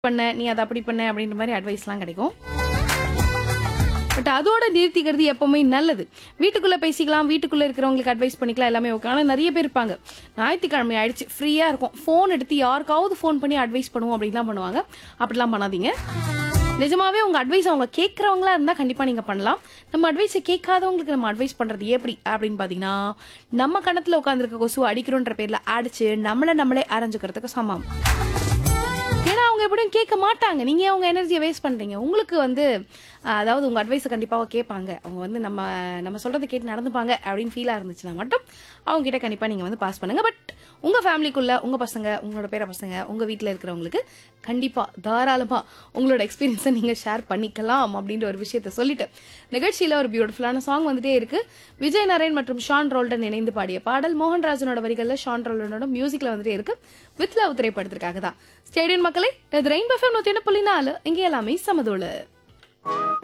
பண்ண நீ அதை அப்படி பண்ண அப்படின்ற மாதிரி அட்வைஸ்லாம் கிடைக்கும் பட் அதோட நிறுத்திக்கிறது எப்பவுமே நல்லது வீட்டுக்குள்ள பேசிக்கலாம் வீட்டுக்குள்ள இருக்கிறவங்களுக்கு அட்வைஸ் பண்ணிக்கலாம் எல்லாமே ஓகே ஆனால் நிறைய பேர் இருப்பாங்க ஞாயிற்றுக்கிழமை ஆயிடுச்சு ஃப்ரீயா இருக்கும் ஃபோன் எடுத்து யாருக்காவது ஃபோன் பண்ணி அட்வைஸ் பண்ணுவோம் அப்படின்லாம் பண்ணுவாங்க அப்படிலாம் பண்ணாதீங்க நிஜமாவே உங்க அட்வைஸ் அவங்க கேட்கறவங்களா இருந்தா கண்டிப்பா நீங்க பண்ணலாம் நம்ம அட்வைஸை கேட்காதவங்களுக்கு நம்ம அட்வைஸ் பண்றது எப்படி அப்படின்னு பாத்தீங்கன்னா நம்ம கணத்துல உட்காந்துருக்க கொசு அடிக்கிறோன்ற பேர்ல அடிச்சு நம்மள நம்மளே அரைஞ்சுக்கிறதுக்கு சமம் ஏன்னா அவங்க எப்படியும் கேட்க மாட்டாங்க நீங்க அவங்க எனர்ஜியை வேஸ்ட் பண்றீங்க உங்களுக்கு வந்து அஹ், அதாவது உங்க அட்வைஸை கண்டிப்பாக கேட்பாங்க அவங்க வந்து நம்ம நம்ம சொல்றதை கேட்டு நடந்துப்பாங்க அப்படின்னு ஃபீலா இருந்துச்சுன்னா மட்டும் அவங்க கிட்ட கண்டிப்பா நீங்க வந்து பாஸ் பண்ணுங்க பட் உங்க ஃபேமிலிக்குள்ள உங்க பசங்க உங்களோட பேர பசங்க உங்க வீட்ல இருக்கிறவங்களுக்கு கண்டிப்பா தாராளமா உங்களோட எக்ஸ்பீரியன்ஸை நீங்க ஷேர் பண்ணிக்கலாம் அப்படின்ற ஒரு விஷயத்த சொல்லிட்டு நிகழ்ச்சியில ஒரு பியூட்டிஃபுல்லான சாங் வந்துட்டே இருக்கு விஜய் நரேன் மற்றும் ஷான் ரோல்டன் இணைந்து பாடிய பாடல் மோகன்ராஜனோட வரிகள்ல ஷான் ரோல்டனோட மியூசிக்ல வந்துட்டே இருக்கு வித் லவ் திரைப்படத்திற்காக தான் ஸ்டேடியம் மக்களே இது ரெயின் பஃபம் நூத்தி ஒன்று புள்ளி நாலு இங்கே எல்லாமே சமதோளு